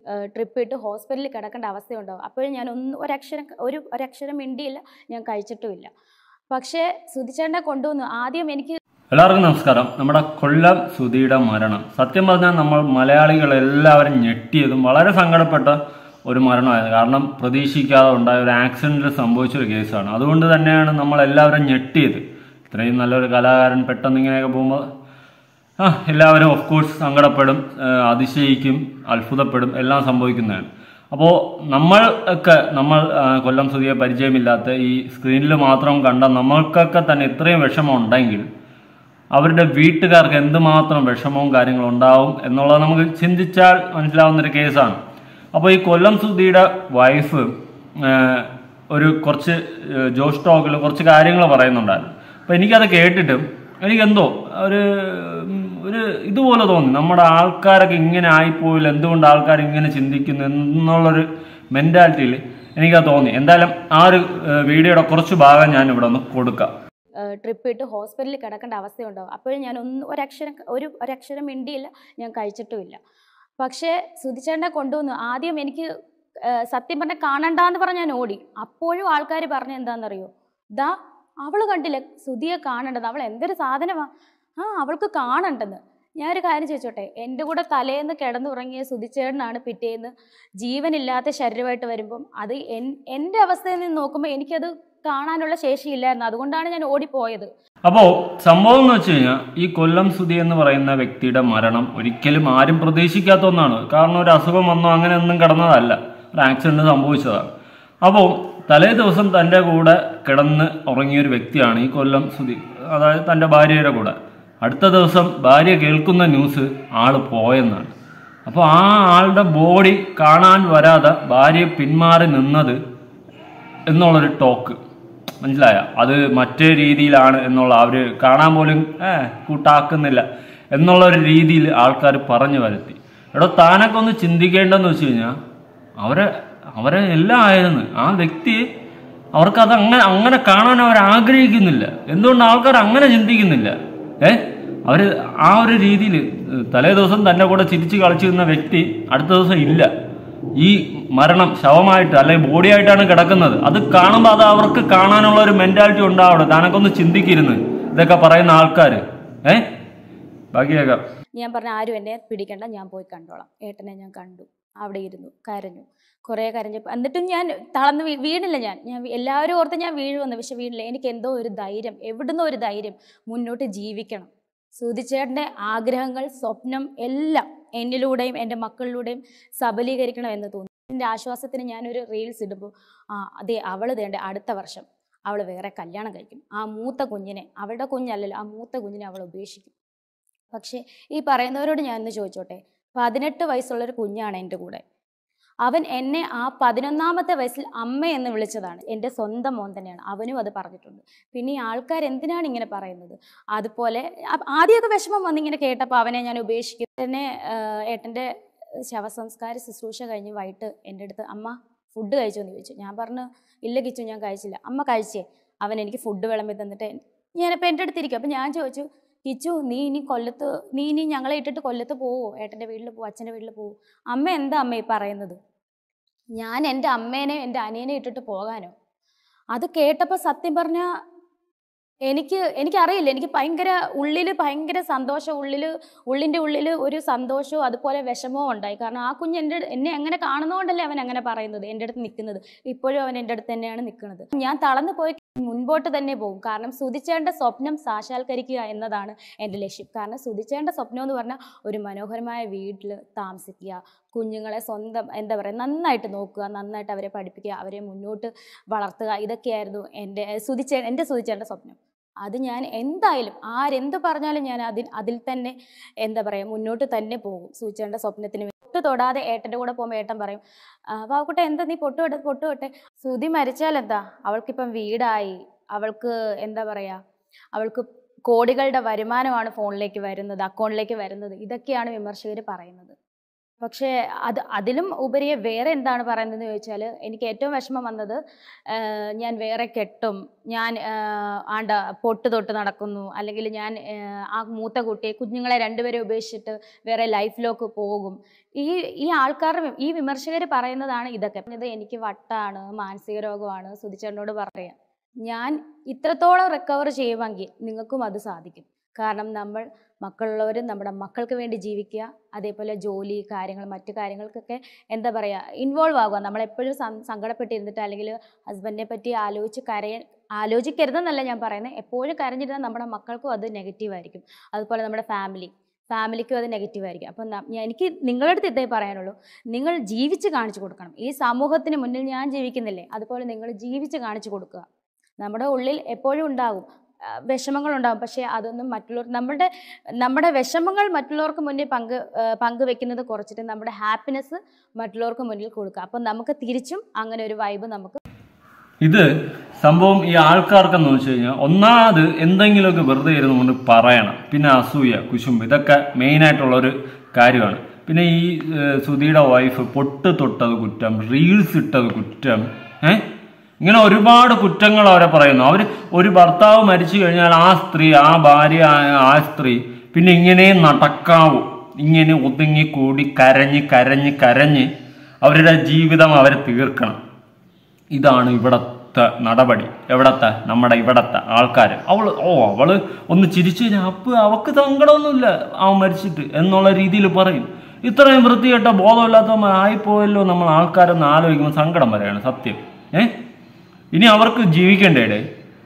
Trip ഇട്ട് ഹോസ്പിറ്റലിൽ കിടക്കേണ്ട അവസ്ഥയുണ്ടാവും അപ്പോഴും ഞാൻ ഒന്ന് ഒരക്ഷരം ഒരു ഒരക്ഷരം മിണ്ടിയില്ല ഞാൻ കഴിച്ചിട്ടുമില്ല പക്ഷേ സുധിച്ചേട്ടനെ കൊണ്ടുവന്നു ആദ്യം എനിക്ക് എല്ലാവർക്കും നമസ്കാരം നമ്മുടെ കൊല്ലം സുധിയുടെ മരണം സത്യം പറഞ്ഞാൽ നമ്മൾ മലയാളികൾ എല്ലാവരും ഞെട്ടിയതും വളരെ സങ്കടപ്പെട്ട ഒരു മരണമായിരുന്നു കാരണം പ്രതീക്ഷിക്കാതെ ഉണ്ടായ ഒരു ആക്സിഡന്റിൽ സംഭവിച്ച ഒരു കേസാണ് അതുകൊണ്ട് തന്നെയാണ് നമ്മൾ എല്ലാവരും ഞെട്ടിയത് ഇത്രയും നല്ലൊരു കലാകാരൻ പെട്ടെന്ന് ഇങ്ങനെയൊക്കെ പോകുമ്പോൾ ആ എല്ലാവരും ഓഫ് കോഴ്സ് സങ്കടപ്പെടും ആ, അതിശയിക്കും അത്ഭുതപ്പെടും എല്ലാം സംഭവിക്കുന്നതാണ് അപ്പോൾ നമ്മൾ ഒക്കെ നമ്മൾ ആ, കൊല്ലം സുധിയെ പരിചയമില്ലാത്ത ഈ സ്ക്രീനിൽ മാത്രം കണ്ട നമ്മൾക്കൊക്കെ തന്നെ ഇത്രയും വിഷമം ഉണ്ടെങ്കിൽ അവരുടെ വീട്ടുകാർക്ക് എന്തുമാത്രം വിഷമവും കാര്യങ്ങളും ഉണ്ടാവും എന്നുള്ളത് നമുക്ക് ചിന്തിച്ചാൽ മനസ്സിലാവുന്ന ഒരു കേസാണ് അപ്പോൾ ഈ കൊല്ലം സുധിയുടെ വൈഫ് ഒരു കുറച്ച് ഏഹ്, ജോഷ് ടോക്കിൽ കുറച്ച് കാര്യങ്ങൾ പറയുന്നുണ്ടായിരുന്നു അപ്പോൾ എനിക്കത് കേട്ടിട്ടും എനിക്കെന്തോ ഒരു ഉം, ഒരു ഇതുപോലെ തോന്നി നമ്മുടെ ആൾക്കാരൊക്കെ ഇങ്ങനെ ആയിപ്പോയില്ല എന്തുകൊണ്ട് ആൾക്കാർ ഇങ്ങനെ ചിന്തിക്കുന്നു എന്നുള്ളൊരു മെൻറ്റാലിറ്റിയിൽ എനിക്കത് തോന്നി എന്തായാലും ആ ഒരു ഏഹ്, വീഡിയോയുടെ കുറച്ച് ഭാഗം ഞാൻ ഇവിടെ ഒന്ന് കൊടുക്കാം ട്രിപ്പ് ഇട്ട് ഹോസ്പിറ്റലിൽ കിടക്കേണ്ട അവസ്ഥയുണ്ടാവും അപ്പോഴും ഞാൻ ഒന്ന് ഒരക്ഷരം ഒരു ഒരക്ഷരം മിണ്ടിയില്ല ഞാൻ കഴിച്ചിട്ടുമില്ല പക്ഷേ സുധിച്ചേട്ടനെ കൊണ്ടുവന്നു ആദ്യം എനിക്ക് ആ, സത്യം പറഞ്ഞാൽ കാണണ്ടെന്ന് പറഞ്ഞ് ഞാൻ ഓടി അപ്പോഴും ആൾക്കാർ പറഞ്ഞ എന്താണെന്നറിയോ ദാ അവൾ കണ്ടില്ല സുധിയെ കാണേണ്ടത് അവൾ എന്തൊരു സാധനമാ ആ അവൾക്ക് കാണണ്ടെന്ന് ഞാനൊരു കാര്യം ചോദിച്ചോട്ടെ എൻ്റെ കൂടെ തലേന്ന് കിടന്നുറങ്ങിയ സുധിച്ചേട്ടനാണ് പിറ്റേന്ന് ജീവനില്ലാത്ത ശരീരമായിട്ട് വരുമ്പം അത് എൻ എൻ്റെ അവസ്ഥയിൽ നിന്ന് നോക്കുമ്പോൾ എനിക്കത് കാണാനുള്ള ശേഷിയില്ലായിരുന്നു അതുകൊണ്ടാണ് ഞാൻ ഓടിപ്പോയത് അപ്പോ സംഭവം എന്ന് വെച്ച് കഴിഞ്ഞാൽ ഈ കൊല്ലം സുധി എന്ന് പറയുന്ന വ്യക്തിയുടെ മരണം ഒരിക്കലും ആരും പ്രതീക്ഷിക്കാത്ത ഒന്നാണ് കാരണം ഒരു അസുഖം വന്നോ അങ്ങനെ ഒന്നും കിടന്നതല്ല ഒരു ആക്സിഡന്റ് സംഭവിച്ചതാണ് അപ്പോൾ തലേ ദിവസം തൻ്റെ കൂടെ കിടന്ന് ഉറങ്ങിയ ഒരു വ്യക്തിയാണ് ഈ കൊല്ലം സുധി അതായത് തൻ്റെ ഭാര്യയുടെ കൂടെ അടുത്ത ദിവസം ഭാര്യ കേൾക്കുന്ന ന്യൂസ് ആള് പോയെന്നാണ് അപ്പോൾ ആ ആളുടെ ബോഡി കാണാൻ വരാതെ ഭാര്യ പിന്മാറി നിന്നത് എന്നുള്ളൊരു ടോക്ക് മനസ്സിലായ അത് മറ്റേ രീതിയിലാണ് എന്നുള്ള അവര് കാണാൻ പോലും ഏ കൂട്ടാക്കുന്നില്ല എന്നുള്ള ഒരു രീതിയിൽ ആൾക്കാർ പറഞ്ഞു വരുത്തി എടോ താനൊക്കെ ഒന്ന് ചിന്തിക്കേണ്ടെന്ന് വെച്ച് കഴിഞ്ഞാൽ അവരെ അവരെ എല്ലാം ആയിരുന്നു ആ വ്യക്തി അവർക്ക് അത് അങ്ങനെ അങ്ങനെ കാണാൻ അവർ ആഗ്രഹിക്കുന്നില്ല എന്തുകൊണ്ട് ആൾക്കാർ അങ്ങനെ ചിന്തിക്കുന്നില്ല ഏ അവര് ആ ഒരു രീതിയിൽ തലേ ദിവസം തന്റെ കൂടെ ചിരിച്ച് കളിച്ചിരുന്ന വ്യക്തി അടുത്ത ദിവസം ഇല്ല ഈ മരണം ശവമായിട്ട് അല്ലെങ്കിൽ ബോഡി ആയിട്ടാണ് കിടക്കുന്നത് അത് കാണുമ്പോൾ അത് അവർക്ക് കാണാനുള്ള ഒരു മെന്റാലിറ്റി ഉണ്ടാവണം താനൊക്കെ ഒന്ന് ചിന്തിക്കിരുന്ന് ഇതൊക്കെ പറയുന്ന ആൾക്കാർ ഏ ബാക്കി കേൾക്കാം ഞാൻ പറഞ്ഞ ആരും എന്നെ പിടിക്കണ്ട ഞാൻ പോയി കണ്ടോളാം ഏട്ടനെ ഞാൻ കണ്ടു അവിടെ ഇരുന്നു കരഞ്ഞു കുറേ കരഞ്ഞപ്പോൾ എന്നിട്ടും ഞാൻ തളർന്ന് വീ- വീണില്ല ഞാൻ ഞാൻ വീ- എല്ലാവരും ഓർത്ത് ഞാൻ വീഴുമെന്ന് പക്ഷെ വീണില്ല എനിക്ക് എന്തോ ഒരു ധൈര്യം എവിടുന്നോ ഒരു ധൈര്യം മുന്നോട്ട് ജീവിക്കണം സുധിച്ചേട്ടൻ്റെ ആഗ്രഹങ്ങൾ സ്വപ്നം എല്ലാം എന്നിലൂടെയും എൻ്റെ മക്കളിലൂടെയും സബലീകരിക്കണം എന്ന് തോന്നി എൻ്റെ ആശ്വാസത്തിന് ഞാനൊരു റീൽസ് ഇടുമ്പോൾ ആ അതെ അവൾ വേണ്ട അടുത്ത വർഷം അവൾ വേറെ കല്യാണം കഴിക്കും ആ മൂത്ത കുഞ്ഞിനെ അവളുടെ കുഞ്ഞല്ലല്ലോ ആ മൂത്ത കുഞ്ഞിനെ അവൾ ഉപേക്ഷിക്കും പക്ഷേ ഈ പറയുന്നവരോട് ഞാൻ ഒന്ന് ചോദിച്ചോട്ടെ പതിനെട്ട് വയസ്സുള്ളൊരു കുഞ്ഞാണ് എൻ്റെ കൂടെ അവൻ എന്നെ ആ പതിനൊന്നാമത്തെ വയസ്സിൽ അമ്മ എന്ന് വിളിച്ചതാണ് എൻ്റെ സ്വന്തം മോൻ തന്നെയാണ് അവനും അത് പറഞ്ഞിട്ടുണ്ട് പിന്നെ ഈ ആൾക്കാർ എന്തിനാണ് ഇങ്ങനെ പറയുന്നത് അതുപോലെ അ- ആദ്യമൊക്കെ വിഷമം വന്നിങ്ങനെ കേട്ടപ്പോൾ അവനെ ഞാൻ ഉപേക്ഷിക്കും എന്നെ ഏട്ടൻ്റെ ശവസംസ്കാര ശുശ്രൂഷ കഴിഞ്ഞ് വൈകിട്ട് എൻ്റെ അടുത്ത് അമ്മ ഫുഡ് കഴിച്ചോ എന്ന് ചോദിച്ചു ഞാൻ പറഞ്ഞു ഇല്ല കിച്ചു ഞാൻ കഴിച്ചില്ല അമ്മ കഴിച്ചേ അവൻ എനിക്ക് ഫുഡ് വിളമ്പി തന്നിട്ട് ഞാനിപ്പോൾ എൻ്റെ അടുത്തിരിക്കും അപ്പം ഞാൻ ചോദിച്ചു കിച്ചു നീ ഇനി കൊല്ലത്ത് നീ ഇനി ഞങ്ങളെ ഇട്ടിട്ട് കൊല്ലത്ത് പോവോ ഏട്ടൻ്റെ വീട്ടിൽ പോവോ അച്ഛൻ്റെ വീട്ടിൽ പോവോ അമ്മ എന്താ അമ്മ ഈ പറയുന്നത് ഞാൻ എൻ്റെ അമ്മേനെ എൻ്റെ അനിയനെ ഇട്ടിട്ട് പോകാനോ അത് കേട്ടപ്പോൾ സത്യം പറഞ്ഞാൽ എനിക്ക് എനിക്കറിയില്ല എനിക്ക് ഭയങ്കര ഉള്ളിൽ ഭയങ്കര സന്തോഷം ഉള്ളിൽ ഉള്ളിൻ്റെ ഉള്ളിൽ ഒരു സന്തോഷവും അതുപോലെ വിഷമവും ഉണ്ടായി കാരണം ആ കുഞ്ഞ് എൻ്റെ അടു- എന്നെ അങ്ങനെ കാണുന്നതുകൊണ്ടല്ലേ അവൻ അങ്ങനെ പറയുന്നത് എൻ്റെ അടുത്ത് നിൽക്കുന്നത് ഇപ്പോഴും അവൻ എൻ്റെ അടുത്ത് തന്നെയാണ് നിൽക്കുന്നത് ഞാൻ തളർന്നു പോയി മുൻപോട്ട് തന്നെ പോകും കാരണം സുധിച്ചേണ്ട സ്വപ്നം സാക്ഷാത്കരിക്കുക എന്നതാണ് എൻ്റെ ലക്ഷ്യം കാരണം സുധിച്ചേണ്ട സ്വപ്നം എന്ന് പറഞ്ഞാൽ ഒരു മനോഹരമായ വീട്ടിൽ താമസിക്കുക കുഞ്ഞുങ്ങളെ സ്വന്തം എന്താ പറയുക നന്നായിട്ട് നോക്കുക നന്നായിട്ട് അവരെ പഠിപ്പിക്കുക അവരെ മുന്നോട്ട് വളർത്തുക ഇതൊക്കെയായിരുന്നു എൻ്റെ സുധിച്ചേ എൻ്റെ സുധിച്ചേണ്ട സ്വപ്നം അത് ഞാൻ എന്തായാലും ആരെന്ത് പറഞ്ഞാലും ഞാൻ അതിൽ അതിൽ തന്നെ എന്താ പറയുക മുന്നോട്ട് തന്നെ പോകും സൂചിച്ചേണ്ട സ്വപ്നത്തിന് വേണ്ടി. പൊട്ട് തൊടാതെ ഏട്ടൻ്റെ കൂടെ പോകുമ്പോൾ ഏട്ടൻ പറയും വാക്കുട്ടെ എന്താ നീ പൊട്ട് തൊട്ടെ പൊട്ട് തൊട്ടെ സുധി മരിച്ചാൽ എന്താ അവൾക്കിപ്പം വീടായി അവൾക്ക് എന്താ പറയുക അവൾക്ക് കോടികളുടെ വരുമാനമാണ് ഫോണിലേക്ക് വരുന്നത് അക്കൗണ്ടിലേക്ക് വരുന്നത് ഇതൊക്കെയാണ് വിമർശകർ പറയുന്നത് പക്ഷേ അത് അതിലും ഉപരി വേറെ എന്താണ് പറയുന്നതെന്ന് ചോദിച്ചാൽ എനിക്ക് ഏറ്റവും വിഷമം വന്നത് ആഹ് ഞാൻ വേറെ കെട്ടും ഞാൻ ആഹ് ആണ്ട പൊട്ട് തൊട്ട് നടക്കുന്നു അല്ലെങ്കിൽ ഞാൻ ആഹ് ആ മൂത്ത കുട്ടിയെ കുഞ്ഞുങ്ങളെ രണ്ടുപേരെ ഉപേക്ഷിച്ചിട്ട് വേറെ ലൈഫിലേക്ക് പോകും ഈ ഈ ആൾക്കാരുടെ വി- ഈ വിമർശകർ പറയുന്നതാണ് ഇതൊക്കെ ഇത് എനിക്ക് വട്ടാണ് മാനസിക രോഗമാണ് സുധിച്ചേട്ടനോട് പറയാം ഞാൻ ഇത്രത്തോളം റിക്കവർ ചെയ്യുമെങ്കിൽ നിങ്ങൾക്കും അത് സാധിക്കും കാരണം നമ്മൾ മക്കളുള്ളവർ നമ്മുടെ മക്കൾക്ക് വേണ്ടി ജീവിക്കുക അതേപോലെ ജോലി കാര്യങ്ങൾ മറ്റു കാര്യങ്ങൾക്കൊക്കെ എന്താ പറയുക ഇൻവോൾവ് ആകുക നമ്മളെപ്പോഴും സം- സങ്കടപ്പെട്ടിരുന്നിട്ട് അല്ലെങ്കിൽ ഹസ്ബൻഡിനെ പറ്റി ആലോചിച്ച് കരയ ആലോചിക്കരുതെന്നല്ല ഞാൻ പറയുന്നത് എപ്പോഴും കരഞ്ഞിരുന്നാൽ നമ്മുടെ മക്കൾക്കും അത് നെഗറ്റീവ് ആയിരിക്കും അതുപോലെ നമ്മുടെ ഫാമിലി ഫാമിലിക്കും അത് നെഗറ്റീവ് ആയിരിക്കും അപ്പം ന- ഞാൻ- എനിക്ക് നിങ്ങളുടെ അടുത്ത് ഇതേ പറയാനുള്ളൂ നിങ്ങൾ ജീവിച്ച് കാണിച്ചു കൊടുക്കണം ഈ സമൂഹത്തിന് മുന്നിൽ ഞാൻ ജീവിക്കുന്നില്ലേ അതുപോലെ നിങ്ങൾ ജീവിച്ച് കാണിച്ചു കൊടുക്കുക നമ്മുടെ ഉള്ളിൽ എപ്പോഴും ഉണ്ടാകും ആ, വിഷമങ്ങളുണ്ടാകും പക്ഷേ അതൊന്നും മറ്റുള്ളവർ നമ്മുടെ നമ്മുടെ വിഷമങ്ങൾ മറ്റുള്ളവർക്ക് മുന്നിൽ പങ്ക് ആ, പങ്കുവെക്കുന്നത് കുറച്ചിട്ട് നമ്മുടെ ഹാപ്പിനെസ് മറ്റുള്ളവർക്ക് മുന്നിൽ കൊടുക്കുക അപ്പം നമുക്ക് തിരിച്ചും അങ്ങനെ ഒരു വൈബ് നമുക്ക് ഇത് സംഭവം ഈ ആൾക്കാർക്കെന്ന് വെച്ച് കഴിഞ്ഞാൽ ഒന്നാമത് എന്തെങ്കിലുമൊക്കെ വെറുതെ ഇരുന്ന് കൊണ്ട് പറയണം പിന്നെ അസൂയ കുശുമ്പ് ഇതൊക്കെ മെയിനായിട്ടുള്ള ഒരു കാര്യമാണ് പിന്നെ ഈ ഏഹ്, സുധിയുടെ വൈഫ് പൊട്ട് തൊട്ടത് കുറ്റം റീൽസ് ഇട്ടത് കുറ്റം ഏ ഇങ്ങനെ ഒരുപാട് കുറ്റങ്ങൾ അവരെ പറയുന്നു അവർ ഒരു ഭർത്താവ് മരിച്ചു കഴിഞ്ഞാൽ ആ സ്ത്രീ ആ ഭാര്യ ആ- ആ സ്ത്രീ പിന്നെ ഇങ്ങനെ നടക്കാവൂ ഇങ്ങനെ ഒതുങ്ങിക്കൂടി കരഞ്ഞ് കരഞ്ഞ് കരഞ്ഞ് അവരുടെ ജീവിതം അവർ തീർക്കണം ഇതാണ് ഇവിടത്തെ നടപടി എവിടത്തെ നമ്മുടെ ഇവിടത്തെ ആൾക്കാർ അവള് ഓ അവള് ഒന്ന് ചിരിച്ചു കഴിഞ്ഞാൽ അപ്പ് അവക്ക് സങ്കടമൊന്നുമില്ല അവൻ മരിച്ചിട്ട് എന്നുള്ള രീതിയിൽ പറയും ഇത്രയും വൃത്തികെട്ട ബോധമില്ലാത്തവന്മാർ ആയിപ്പോയല്ലോ നമ്മൾ ആൾക്കാരൊന്ന് ആലോചിക്കുമ്പോൾ സങ്കടം വരെയാണ് സത്യം ഏ ഇനി അവർക്ക് ജീവിക്കണ്ടേടേ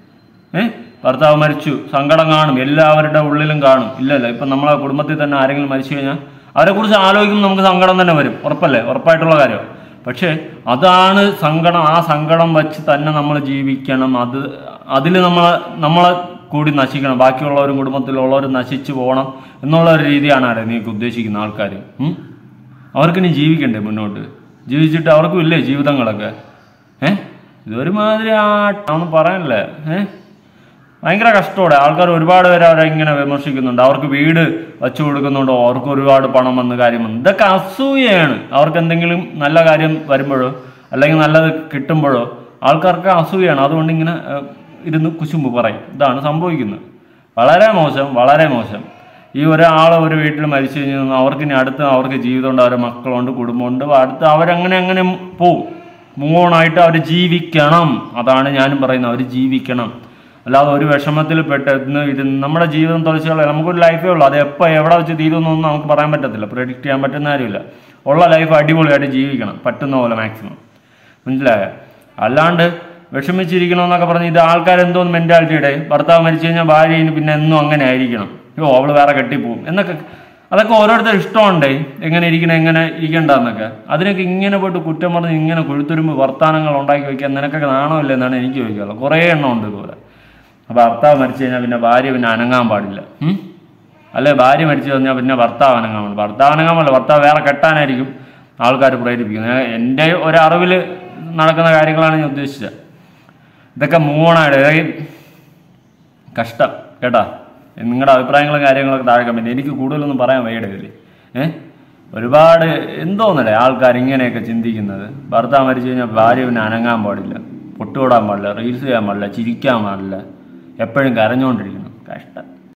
ഏ ഭർത്താവ് മരിച്ചു സങ്കടം കാണും എല്ലാവരുടെ ഉള്ളിലും കാണും ഇല്ലല്ല ഇപ്പം നമ്മളെ കുടുംബത്തിൽ തന്നെ ആരെങ്കിലും മരിച്ചു കഴിഞ്ഞാൽ അവരെക്കുറിച്ച് ആലോചിക്കുമ്പോൾ നമുക്ക് സങ്കടം തന്നെ വരും ഉറപ്പല്ലേ ഉറപ്പായിട്ടുള്ള കാര്യം പക്ഷേ അതാണ് സങ്കടം ആ സങ്കടം വെച്ച് തന്നെ നമ്മൾ ജീവിക്കണം അത് അതിൽ നമ്മൾ നമ്മളെ കൂടി നശിക്കണം ബാക്കിയുള്ളവരും കുടുംബത്തിലുള്ളവരും നശിച്ചു പോകണം എന്നുള്ള ഒരു രീതിയാണ് ആരെ നീക്ക് ഉദ്ദേശിക്കുന്ന ആൾക്കാർ അവർക്കിനി ജീവിക്കണ്ടേ മുന്നോട്ട് ജീവിച്ചിട്ട് അവർക്കും ഇല്ലേ ജീവിതങ്ങളൊക്കെ ഏഹ് ഇതൊരുമാതിരി ആ ഒന്നും പറയാനല്ലേ ഏഹ് ഭയങ്കര കഷ്ടത്തോടെ ആൾക്കാർ ഒരുപാട് പേര് അവരെ ഇങ്ങനെ വിമർശിക്കുന്നുണ്ട് അവർക്ക് വീട് വച്ചു കൊടുക്കുന്നുണ്ടോ അവർക്ക് ഒരുപാട് പണം വന്ന് കാര്യം വന്നു ഇതൊക്കെ അസൂയയാണ് അവർക്ക് എന്തെങ്കിലും നല്ല കാര്യം വരുമ്പോഴോ അല്ലെങ്കിൽ നല്ലത് കിട്ടുമ്പോഴോ ആൾക്കാർക്ക് അസൂയയാണ് അതുകൊണ്ട് ഇങ്ങനെ ഏഹ്, ഇരുന്ന് കുശുമ്പ് പറയും ഇതാണ് സംഭവിക്കുന്നത് വളരെ മോശം വളരെ മോശം ഈ ഒരാൾ ഒരു വീട്ടിൽ മരിച്ചു കഴിഞ്ഞാൽ അവർക്ക് ഇനി അടുത്ത് അവർക്ക് ജീവിതമുണ്ട് അവരുടെ മക്കളുണ്ട് കുടുംബമുണ്ട് അടുത്ത് അവരങ്ങനെ അങ്ങനെ പോവും മൂവോണായിട്ട് അവർ ജീവിക്കണം അതാണ് ഞാനും പറയുന്നത് അവർ ജീവിക്കണം അല്ലാതെ ഒരു വിഷമത്തിൽ പെട്ടെന്ന് ഇത് നമ്മുടെ ജീവിതം തുളച്ചുകളെ നമുക്കൊരു ലൈഫേ ഉള്ളൂ അത് എപ്പോൾ എവിടെ വെച്ച് തീരുമെന്നൊന്നും നമുക്ക് പറയാൻ പറ്റത്തില്ല പ്രെഡിക്റ്റ് ചെയ്യാൻ പറ്റുന്ന കാര്യമില്ല ഉള്ള ലൈഫ് അടിപൊളിയായിട്ട് ജീവിക്കണം പറ്റുന്ന പോലെ മാക്സിമം മനസ്സിലായോ അല്ലാണ്ട് വിഷമിച്ചിരിക്കണമെന്നൊക്കെ പറഞ്ഞ് ഇത് ആൾക്കാർ എന്തോന്ന് മെൻറ്റാലിറ്റിയുടെ ഭർത്താവ് മരിച്ചു കഴിഞ്ഞാൽ ഭാര്യ ഇനി പിന്നെ എന്നും അങ്ങനെ ആയിരിക്കണം യോ അവള് വേറെ കെട്ടിപ്പോവും എന്നൊക്കെ അതൊക്കെ ഓരോരുത്തർ ഇഷ്ടമുണ്ടേ എങ്ങനെ ഇരിക്കണം എങ്ങനെ ഇരിക്കണ്ടെന്നൊക്കെ അതിനൊക്കെ ഇങ്ങനെ പോയിട്ട് കുറ്റം പറഞ്ഞ് ഇങ്ങനെ കൊഴുത്തുരുമ്പ് വർത്താനങ്ങൾ ഉണ്ടാക്കി വയ്ക്കാൻ നിനക്കൊക്കെ നാണമില്ല എന്നാണ് എനിക്ക് ചോദിക്കാനുള്ളത് കുറേ എണ്ണം ഉണ്ട് ഇതുപോലെ അപ്പോൾ ഭർത്താവ് മരിച്ചു കഴിഞ്ഞാൽ പിന്നെ ഭാര്യ പിന്നെ അനങ്ങാൻ പാടില്ല ഉം? അല്ലെ ഭാര്യ മരിച്ചു കഴിഞ്ഞാൽ പിന്നെ ഭർത്താവ് അനങ്ങാൻ പാടില്ല ഭർത്താവ് അനങ്ങാൻ പാടില്ല ഭർത്താവ് വേറെ കെട്ടാനായിരിക്കും ആൾക്കാർ പ്രേരിപ്പിക്കുന്നത് ഞാൻ- എൻ്റെ ഒരറിവിൽ നടക്കുന്ന കാര്യങ്ങളാണ് ഞാൻ ഉദ്ദേശിച്ചത് ഇതൊക്കെ മൂവണായിട്ട് കഷ്ടം കേട്ടാ നിങ്ങളുടെ അഭിപ്രായങ്ങളും കാര്യങ്ങളൊക്കെ താഴെ കമൻറ്റ് എനിക്ക് കൂടുതലൊന്നും പറയാൻ വയ്യടേ ഇതിൽ ഏ ഒരുപാട് എന്തോന്നല്ലേ ആൾക്കാർ ഇങ്ങനെയൊക്കെ ചിന്തിക്കുന്നത് ഭർത്താവ് മരിച്ചു കഴിഞ്ഞാൽ ഭാര്യ പിന്നെ അനങ്ങാൻ പാടില്ല പൊട്ടുകൂടാൻ പാടില്ല റീൽസ് ചെയ്യാൻ പാടില്ല ചിരിക്കാൻ പാടില്ല എപ്പോഴും കരഞ്ഞുകൊണ്ടിരിക്കണം കഷ്ടം